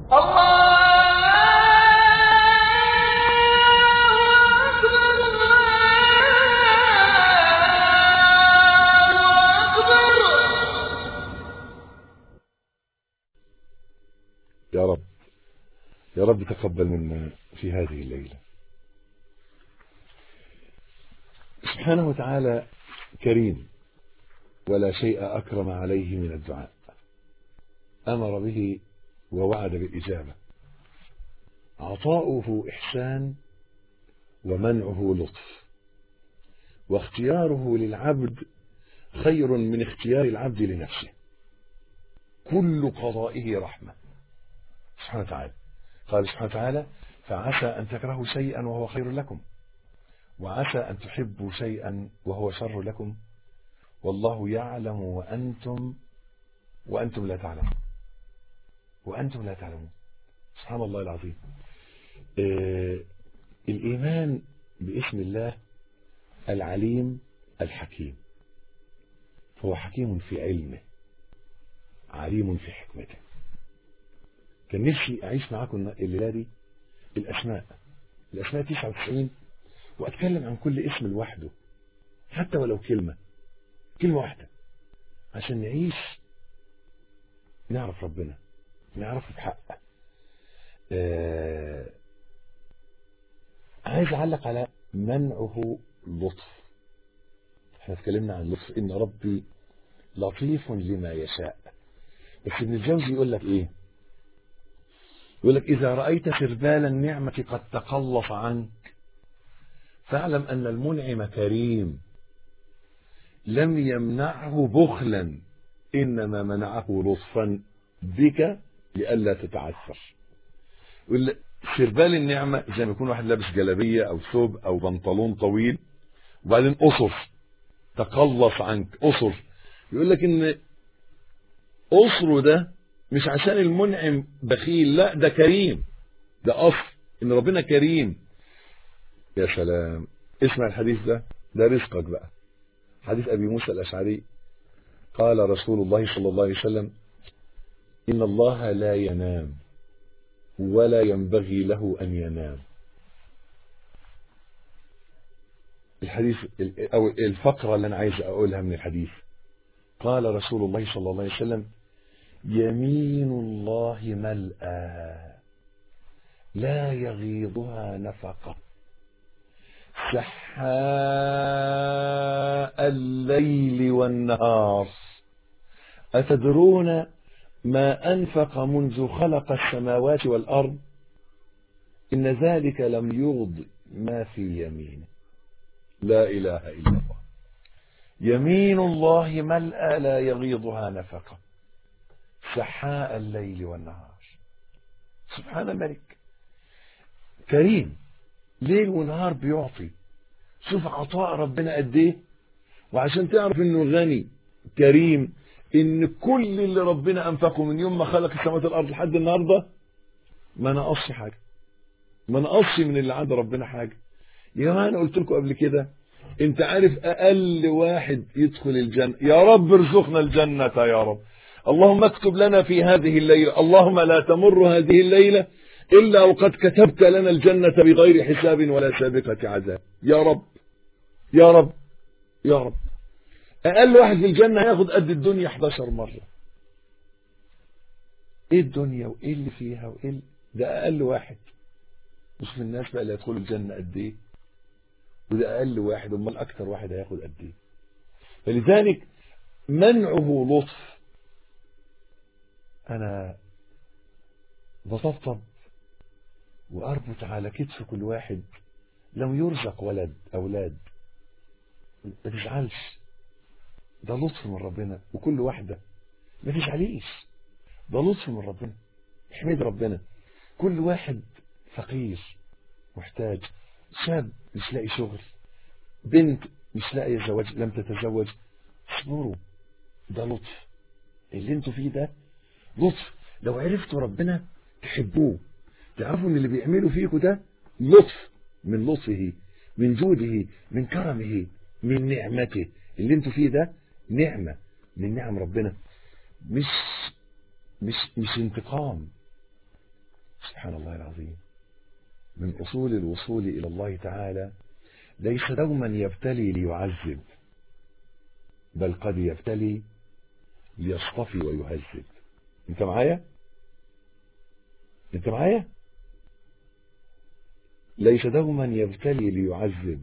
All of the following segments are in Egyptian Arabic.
يا رب يا رب تقبل منا في هذه الليلة سبحانه وتعالى كريم ولا شيء أكرم عليه من الدعاء أمر به ووعد بالإجابة عطاؤه إحسان ومنعه لطف واختياره للعبد خير من اختيار العبد لنفسه كل قضائه رحمة سبحانه وتعالى قال سبحانه وتعالى فعسى أن تكرهوا شيئا وهو خير لكم وعسى أن تحبوا شيئا وهو شر لكم والله يعلم وأنتم وأنتم لا تعلمون وأنتم لا تعلمون سبحان الله العظيم آه الإيمان باسم الله العليم الحكيم هو حكيم في علمه عليم في حكمته كان نفسي أعيش معاكم الليلة دي الأسماء الأسماء 99 وأتكلم عن كل اسم لوحده حتى ولو كلمة كلمة واحدة عشان نعيش نعرف ربنا نعرفه بحق آه عايز أعلق على منعه لطف احنا اتكلمنا عن لطف إن ربي لطيف لما يشاء بس ابن الجوزي يقول لك ايه يقول لك إذا رأيت سربال النعمة قد تقلص عنك فاعلم أن المنعم كريم لم يمنعه بخلا إنما منعه لطفا بك لئلا تتعثر يقول سربال النعمة زي ما يكون واحد لابس جلابية أو ثوب أو بنطلون طويل وبعدين قصر تقلص عنك قصر يقول لك إن قصره ده مش عشان المنعم بخيل لا ده كريم ده أصل إن ربنا كريم يا سلام اسمع الحديث ده ده رزقك بقى حديث أبي موسى الأشعري قال رسول الله صلى الله عليه وسلم إن الله لا ينام ولا ينبغي له أن ينام الحديث أو الفقرة اللي أنا عايز أقولها من الحديث قال رسول الله صلى الله عليه وسلم يمين الله ملأى لا يغيضها نفقة سحاء الليل والنهار أتدرون ما أنفق منذ خلق السماوات والأرض إن ذلك لم يغض ما في يمينه لا إله إلا الله يمين الله ملأى لا يغيضها نفقة سحاء الليل والنهار سبحان الملك كريم ليل ونهار بيعطي شوف عطاء ربنا قد ايه وعشان تعرف انه غني كريم ان كل اللي ربنا انفقه من يوم ما خلق السماوات والارض لحد النهارده ما نقصش حاجه ما نقصش من اللي عند ربنا حاجه يا جماعه انا قلت لكم قبل كده انت عارف اقل واحد يدخل الجنه يا رب ارزقنا الجنه يا رب اللهم اكتب لنا في هذه الليله اللهم لا تمر هذه الليله إلا وقد كتبت لنا الجنة بغير حساب ولا سابقة عذاب يا رب يا رب يا رب أقل واحد في الجنة هياخد قد الدنيا 11 مرة إيه الدنيا وإيه اللي فيها وإيه اللي... ده أقل واحد مش في الناس بقى اللي هيدخلوا الجنة قد إيه وده أقل واحد أمال أكتر واحد هياخد قد إيه فلذلك منعه لطف أنا بطبطب وأربط على كتف كل واحد لو يرزق ولد أولاد ما تزعلش ده لطف من ربنا وكل واحدة ما تزعليش ده لطف من ربنا احمد ربنا كل واحد فقير محتاج شاب مش لاقي شغل بنت مش لاقي زواج لم تتزوج اصبروا ده لطف اللي انتوا فيه ده لطف لو عرفتوا ربنا تحبوه تعرفوا ان اللي بيعملوا فيكم ده لطف من لطفه من جوده من كرمه من نعمته اللي انتوا فيه ده نعمة من نعم ربنا مش مش مش انتقام سبحان الله العظيم من أصول الوصول إلى الله تعالى ليس دوما يبتلي ليعذب بل قد يبتلي ليصطفي ويهذب انت معايا انت معايا ليس دوما يبتلي ليعذب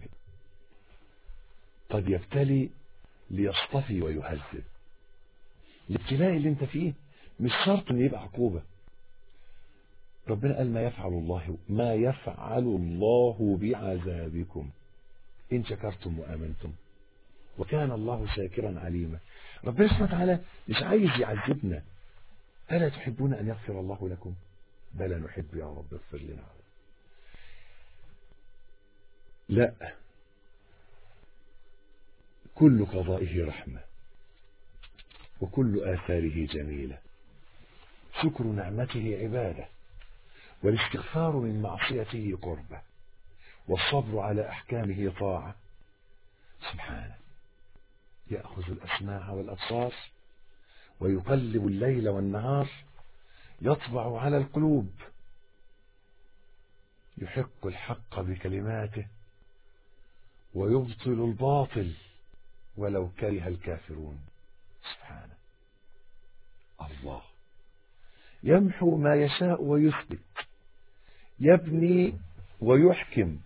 قد يبتلي ليصطفي ويهذب الابتلاء اللي انت فيه مش شرط ان يبقى عقوبة ربنا قال ما يفعل الله ما يفعل الله بعذابكم إن شكرتم وآمنتم وكان الله شاكرا عليما ربنا سبحانه وتعالى مش عايز يعذبنا ألا تحبون أن يغفر الله لكم بلى نحب يا رب اغفر لنا لا كل قضائه رحمة وكل آثاره جميلة شكر نعمته عبادة والاستغفار من معصيته قربة والصبر على أحكامه طاعة سبحانه يأخذ الأسماع والأبصار ويقلب الليل والنهار يطبع على القلوب يحق الحق بكلماته ويبطل الباطل ولو كره الكافرون سبحانه الله يمحو ما يشاء ويثبت يبني ويحكم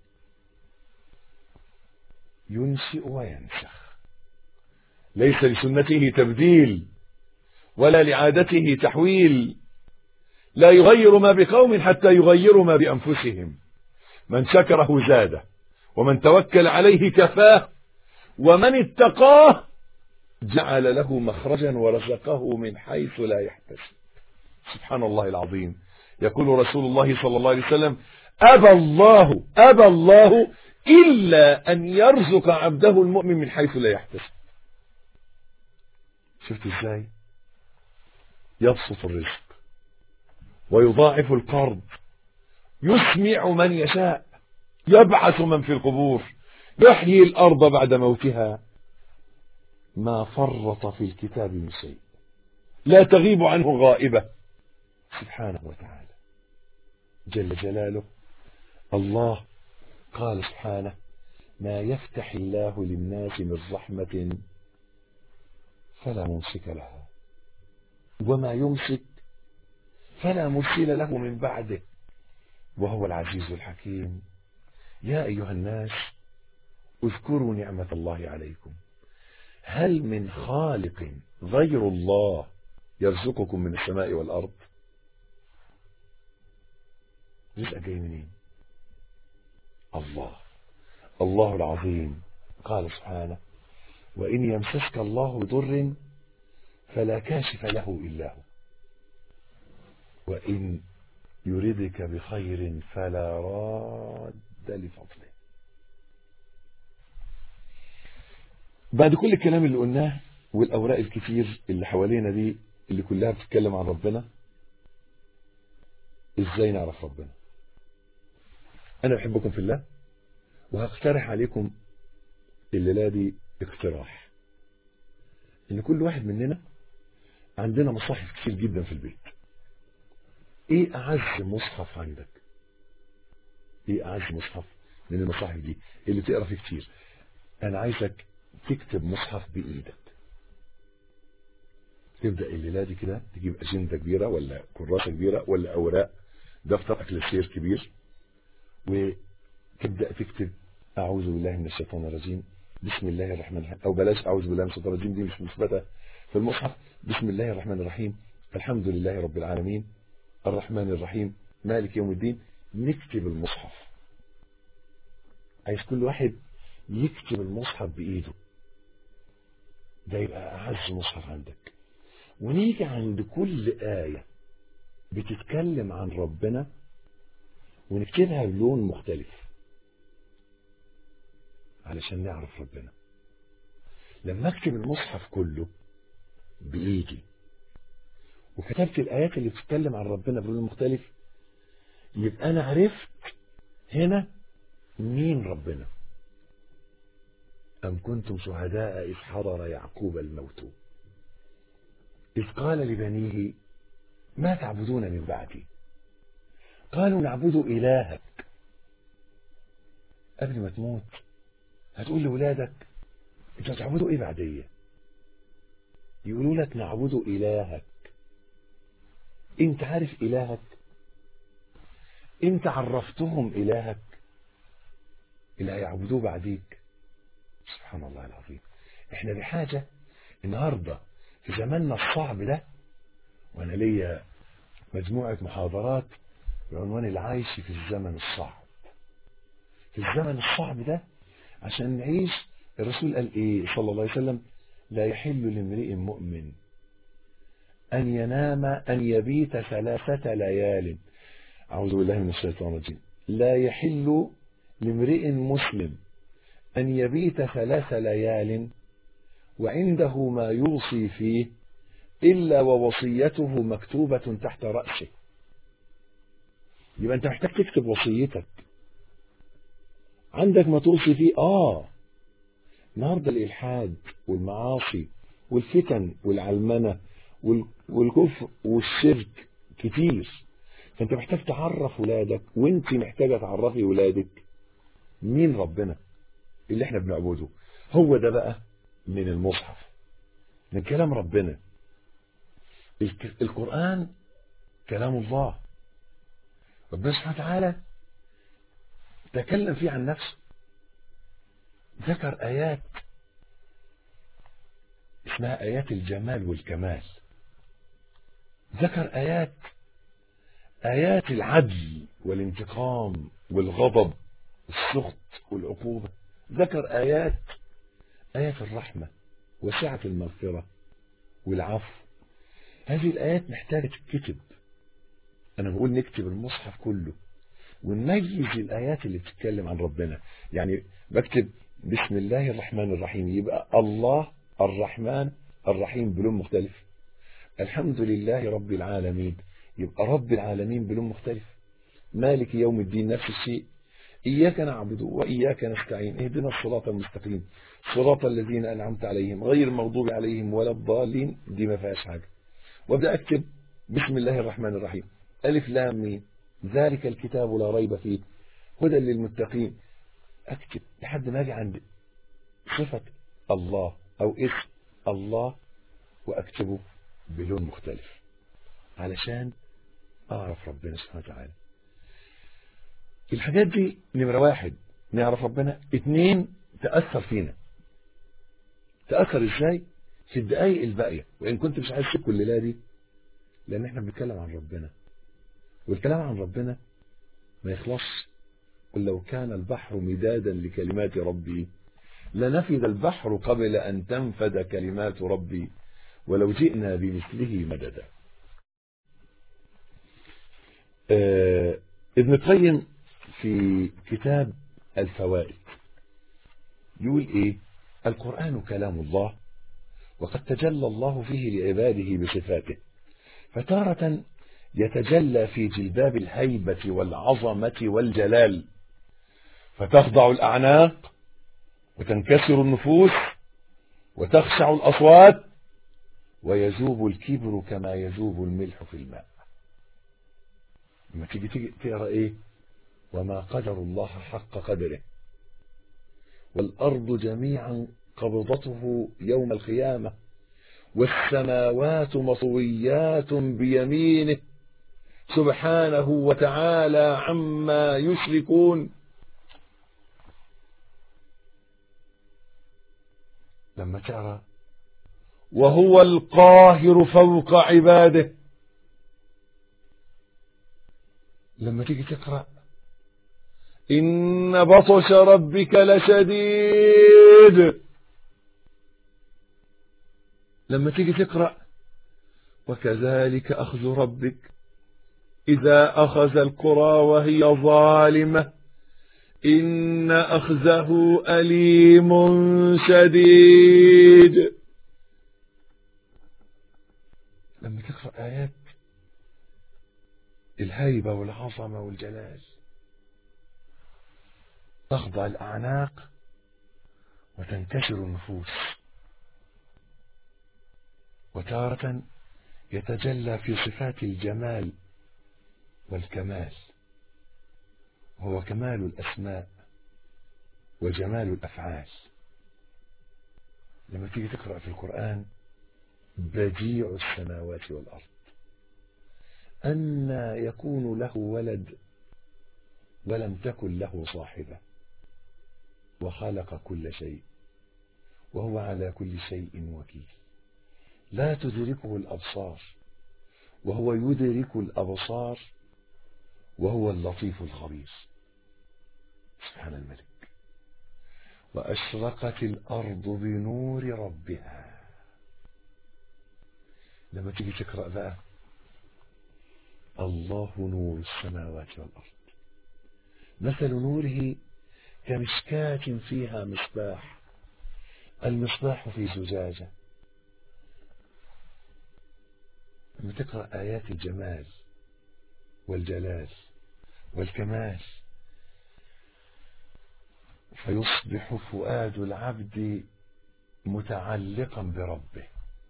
ينشئ وينسخ ليس لسنته تبديل ولا لعادته تحويل لا يغير ما بقوم حتى يغيروا ما بأنفسهم من شكره زاده ومن توكل عليه كفاه ومن اتقاه جعل له مخرجا ورزقه من حيث لا يحتسب سبحان الله العظيم يقول رسول الله صلى الله عليه وسلم أبى الله أبى الله إلا أن يرزق عبده المؤمن من حيث لا يحتسب شفت ازاي يبسط الرزق ويضاعف القرض يسمع من يشاء يبعث من في القبور يحيي الأرض بعد موتها ما فرط في الكتاب من شيء لا تغيب عنه غائبة سبحانه وتعالى جل جلاله الله قال سبحانه ما يفتح الله للناس من رحمة فلا ممسك لها وما يمسك فلا مرسل له من بعده وهو العزيز الحكيم يا أيها الناس اذكروا نعمة الله عليكم هل من خالق غير الله يرزقكم من السماء والأرض رزق جاي منين الله الله العظيم قال سبحانه وإن يمسسك الله بضر فلا كاشف له إلا هو وإن يردك بخير فلا راد لفضله بعد كل الكلام اللي قلناه والأوراق الكتير اللي حوالينا دي اللي كلها بتتكلم عن ربنا ازاي نعرف ربنا انا بحبكم في الله وهقترح عليكم الليلة دي اقتراح ان كل واحد مننا عندنا مصاحف كتير جدا في البيت ايه اعز مصحف عندك ايه اعز مصحف من المصاحف دي اللي تقرا فيه كتير انا عايزك تكتب مصحف بايدك تبدا الليله دي كده تجيب اجنده كبيره ولا كراسه كبيره ولا اوراق دفتر اكلاسير كبير وتبدا تكتب اعوذ بالله من الشيطان الرجيم بسم الله الرحمن الرحيم او بلاش اعوذ بالله من الشيطان الرجيم دي مش مثبته في المصحف بسم الله الرحمن الرحيم الحمد لله رب العالمين الرحمن الرحيم مالك يوم الدين نكتب المصحف عايز كل واحد يكتب المصحف بإيده ده يبقى أعز مصحف عندك ونيجي عند كل آية بتتكلم عن ربنا ونكتبها بلون مختلف علشان نعرف ربنا لما اكتب المصحف كله بإيدي وكتبت الآيات اللي بتتكلم عن ربنا بلون مختلف يبقى أنا عرفت هنا مين ربنا أم كنتم شهداء إذ حضر يعقوب الموت إذ قال لبنيه ما تعبدون من بعدي قالوا نعبد إلهك قبل ما تموت هتقول لولادك انتوا هتعبدوا ايه بعديه يقولوا لك نعبد إلهك انت عارف إلهك انت عرفتهم إلهك اللي هيعبدوه بعديك سبحان الله العظيم احنا بحاجة النهاردة في زماننا الصعب ده وانا ليا مجموعة محاضرات بعنوان العيش في الزمن الصعب في الزمن الصعب ده عشان نعيش الرسول قال ايه صلى الله عليه وسلم لا يحل لامرئ مؤمن أن ينام أن يبيت ثلاثة ليال أعوذ بالله من الشيطان الرجيم لا يحل لامرئ مسلم أن يبيت ثلاث ليال وعنده ما يوصي فيه إلا ووصيته مكتوبة تحت رأسه يبقى أنت محتاج تكتب وصيتك عندك ما توصي فيه آه النهارده الإلحاد والمعاصي والفتن والعلمنة والكفر والشرك كتير فأنت محتاج تعرف ولادك وأنت محتاجة تعرفي ولادك مين ربنا اللي احنا بنعبده هو ده بقى من المصحف من كلام ربنا القرآن كلام الله ربنا سبحانه وتعالى تكلم فيه عن نفسه ذكر آيات اسمها آيات الجمال والكمال ذكر آيات آيات العدل والانتقام والغضب والسخط والعقوبة ذكر آيات آيات الرحمة وسعة المغفرة والعفو هذه الآيات محتاجة تتكتب أنا بقول نكتب المصحف كله ونميز الآيات اللي بتتكلم عن ربنا يعني بكتب بسم الله الرحمن الرحيم يبقى الله الرحمن الرحيم بلون مختلف الحمد لله رب العالمين يبقى رب العالمين بلون مختلف مالك يوم الدين نفس الشيء إياك نعبد وإياك نستعين اهدنا الصراط المستقيم صراط الذين أنعمت عليهم غير المغضوب عليهم ولا الضالين دي ما فيهاش حاجة وابدأ أكتب بسم الله الرحمن الرحيم ألف لام ميم ذلك الكتاب لا ريب فيه هدى للمتقين أكتب لحد ما أجي عند صفة الله أو اسم الله وأكتبه بلون مختلف علشان أعرف ربنا سبحانه وتعالى الحاجات دي نمرة واحد نعرف ربنا اتنين تأثر فينا تأثر ازاي في الدقايق الباقية وإن كنت مش عايز كل الليلة دي لأن احنا بنتكلم عن ربنا والكلام عن ربنا ما يخلصش قل لو كان البحر مدادا لكلمات ربي لنفذ البحر قبل أن تنفد كلمات ربي ولو جئنا بمثله مددا آه ابن القيم في كتاب الفوائد يقول ايه القرآن كلام الله وقد تجلى الله فيه لعباده بصفاته فتارة يتجلى في جلباب الهيبة والعظمة والجلال فتخضع الأعناق وتنكسر النفوس وتخشع الأصوات ويذوب الكبر كما يذوب الملح في الماء لما تيجي تيجي تقرا ايه وما قدر الله حق قدره والأرض جميعا قبضته يوم القيامة والسماوات مطويات بيمينه سبحانه وتعالى عما يشركون لما ترى وهو القاهر فوق عباده لما تيجي تقرأ إن بطش ربك لشديد لما تيجي تقرأ وكذلك أخذ ربك إذا أخذ القرى وهي ظالمة إن أخذه أليم شديد لما تقرأ آيات الهيبة والعظمة والجلال تخضع الأعناق وتنكسر النفوس وتارة يتجلى في صفات الجمال والكمال هو كمال الأسماء وجمال الأفعال لما تيجي تقرأ في القرآن بديع السماوات والأرض أن يكون له ولد ولم تكن له صاحبة وخلق كل شيء وهو على كل شيء وكيل لا تدركه الأبصار وهو يدرك الأبصار وهو اللطيف الخبير سبحان الملك وأشرقت الأرض بنور ربها لما تيجي تقرأ بقى الله نور السماوات والأرض مثل نوره كمشكاة فيها مصباح المصباح في زجاجة لما تقرأ آيات الجمال والجلال والكمال فيصبح فؤاد العبد متعلقا بربه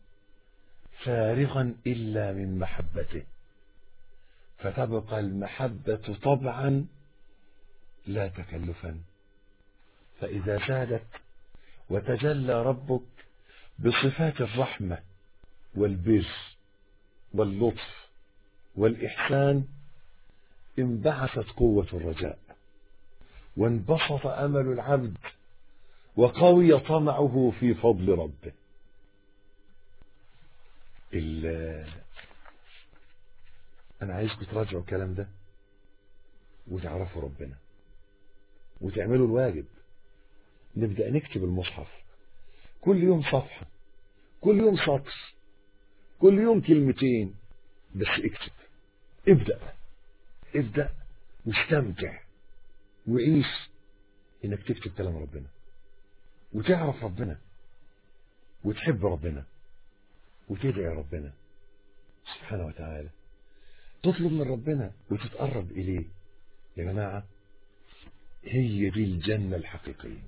فارغا إلا من محبته فتبقى المحبة طبعا لا تكلفا فإذا زادت وتجلى ربك بصفات الرحمة والبر واللطف والإحسان انبعثت قوة الرجاء وانبسط أمل العبد وقوي طمعه في فضل ربه أنا عايزكم تراجعوا الكلام ده وتعرفوا ربنا وتعملوا الواجب نبدأ نكتب المصحف كل يوم صفحة كل يوم سطر كل يوم كلمتين بس اكتب ابدأ ابدأ واستمتع وعيش انك تكتب كلام ربنا وتعرف ربنا وتحب ربنا وتدعي ربنا سبحانه وتعالى تطلب من ربنا وتتقرب إليه يا جماعة هي دي الجنة الحقيقية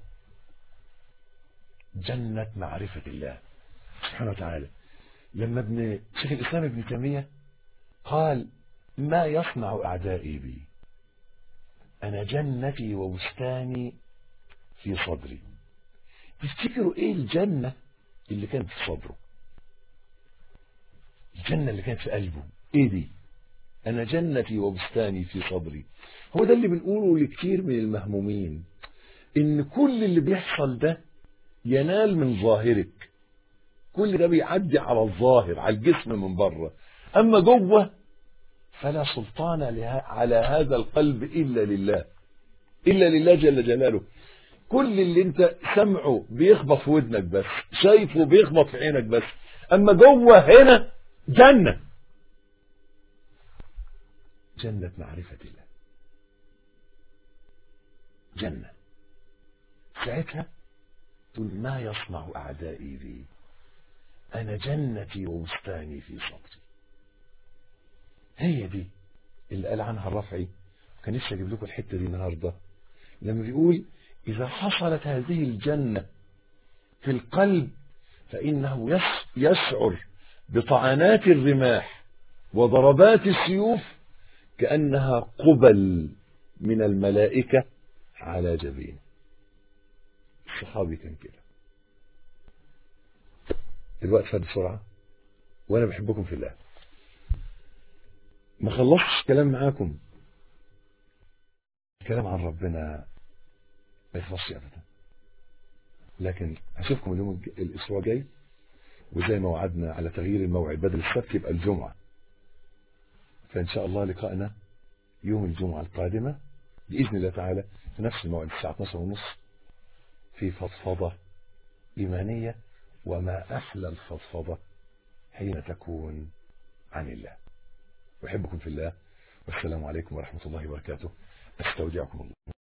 جنة معرفة الله سبحانه وتعالى لما ابن شيخ الإسلام ابن تيمية قال ما يصنع أعدائي بي أنا جنتي وبستاني في صدري تفتكروا إيه الجنة اللي كانت في صدره الجنة اللي كانت في قلبه إيه دي أنا جنتي وبستاني في صدري هو ده اللي بنقوله لكتير من المهمومين إن كل اللي بيحصل ده ينال من ظاهرك كل ده بيعدي على الظاهر على الجسم من بره أما جوه فلا سلطان على هذا القلب إلا لله إلا لله جل جلاله كل اللي انت سمعه بيخبط في ودنك بس شايفه بيخبط في عينك بس أما جوه هنا جنة جنة معرفة الله جنة ساعتها تقول ما يصنع أعدائي بي أنا جنتي وبستاني في صدري هي دي اللي قال عنها الرفعي كان نفسي أجيب لكم الحتة دي النهاردة لما بيقول إذا حصلت هذه الجنة في القلب فإنه يشعر بطعنات الرماح وضربات السيوف كأنها قبل من الملائكة على جبين الصحابي كان كده الوقت فات بسرعة وأنا بحبكم في الله ما خلصتش كلام معاكم الكلام عن ربنا ما يخلصش أبدا لكن هشوفكم اليوم الأسبوع الجاي وزي ما وعدنا على تغيير الموعد بدل السبت يبقى الجمعة فإن شاء الله لقائنا يوم الجمعة القادمة بإذن الله تعالى في نفس الموعد الساعة 12 ونص في فضفضة إيمانية وما أحلى الفضفضة حين تكون عن الله أحبكم في الله والسلام عليكم ورحمة الله وبركاته أستودعكم الله